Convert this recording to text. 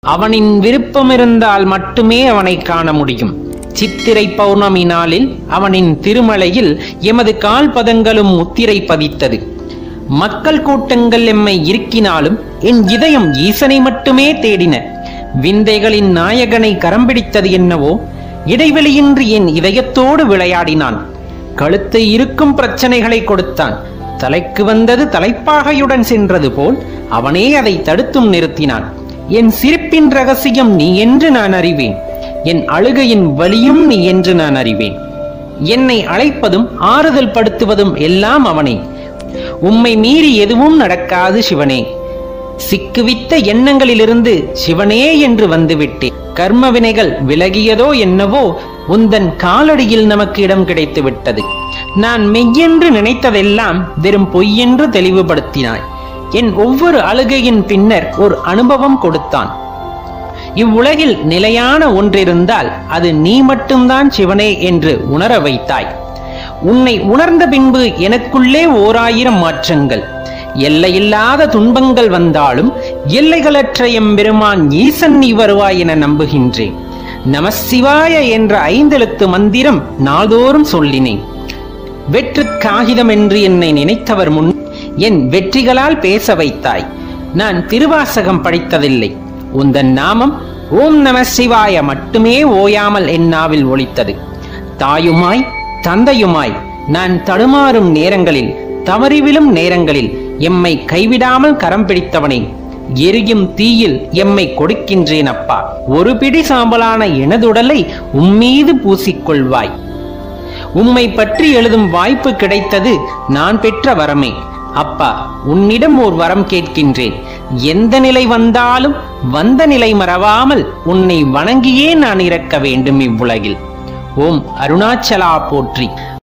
அவனின் விருப்பம் இருந்தால் மட்டுமே அவனை காண முடியும் சித்திரை பௌர்ணமி நாளில் அவனின் திருமலையில் எமது கால் பதங்களும் முத்திரை பதித்தது மக்கள் கூட்டங்கள் எம்மை இருக்கினாலும் என் இதயம் ஈசனை மட்டுமே தேடின விந்தைகளின் நாயகனை கரம் பிடித்தது என்னவோ இடைவெளியின்றி என் இதயத்தோடு விளையாடினான் கழுத்தை இருக்கும் பிரச்சனைகளை கொடுத்தான் தலைக்கு வந்தது தலைப்பாகையுடன் சென்றது போல் அவனே அதை தடுத்தும் நிறுத்தினான் என் சிரிப்பின் ரகசியம் நீ என்று நான் அறிவேன் என் அழுகையின் வலியும் நீ என்று நான் அறிவேன் என்னை அழைப்பதும் ஆறுதல் படுத்துவதும் எல்லாம் அவனே உம்மை மீறி எதுவும் நடக்காது சிவனே சிக்குவித்த எண்ணங்களிலிருந்து சிவனே என்று வந்துவிட்டேன் கர்ம வினைகள் விலகியதோ என்னவோ உந்தன் காலடியில் நமக்கு இடம் கிடைத்து விட்டது நான் மெய்யென்று நினைத்ததெல்லாம் வெறும் பொய்யென்று தெளிவுபடுத்தினாய் என் ஒவ்வொரு அழுகையின் பின்னர் ஒரு அனுபவம் கொடுத்தான் இவ்வுலகில் நிலையான ஒன்றிருந்தால் அது நீ மட்டும்தான் சிவனே என்று உணர வைத்தாய் உன்னை உணர்ந்த பின்பு எனக்குள்ளே ஓராயிரம் மாற்றங்கள் எல்லையில்லாத துன்பங்கள் வந்தாலும் எல்லைகளற்ற எம்பெருமான் ஈசன் நீ வருவாய் என நம்புகின்றேன் நமசிவாய என்ற ஐந்தெழுத்து மந்திரம் நாள்தோறும் சொல்லினேன் வெற்று காகிதம் என்று என்னை நினைத்தவர் முன் என் வெற்றிகளால் பேச வைத்தாய் நான் திருவாசகம் படித்ததில்லை உந்தன் நாமம் ஓம் நம சிவாய மட்டுமே ஓயாமல் என் நாவில் ஒலித்தது தாயுமாய் தந்தையுமாய் நான் தடுமாறும் நேரங்களில் தவறிவிழும் நேரங்களில் எம்மை கைவிடாமல் கரம் பிடித்தவனே எரியும் தீயில் எம்மை கொடுக்கின்றேன் அப்பா ஒரு பிடி சாம்பலான எனதுடலை உம்மீது பூசிக்கொள்வாய் உம்மை பற்றி எழுதும் வாய்ப்பு கிடைத்தது நான் பெற்ற வரமே அப்பா உன்னிடம் ஓர் வரம் கேட்கின்றேன் எந்த நிலை வந்தாலும் வந்த நிலை மறவாமல் உன்னை வணங்கியே நான் இறக்க வேண்டும் இவ்வுலகில் ஓம் அருணாச்சலா போற்றி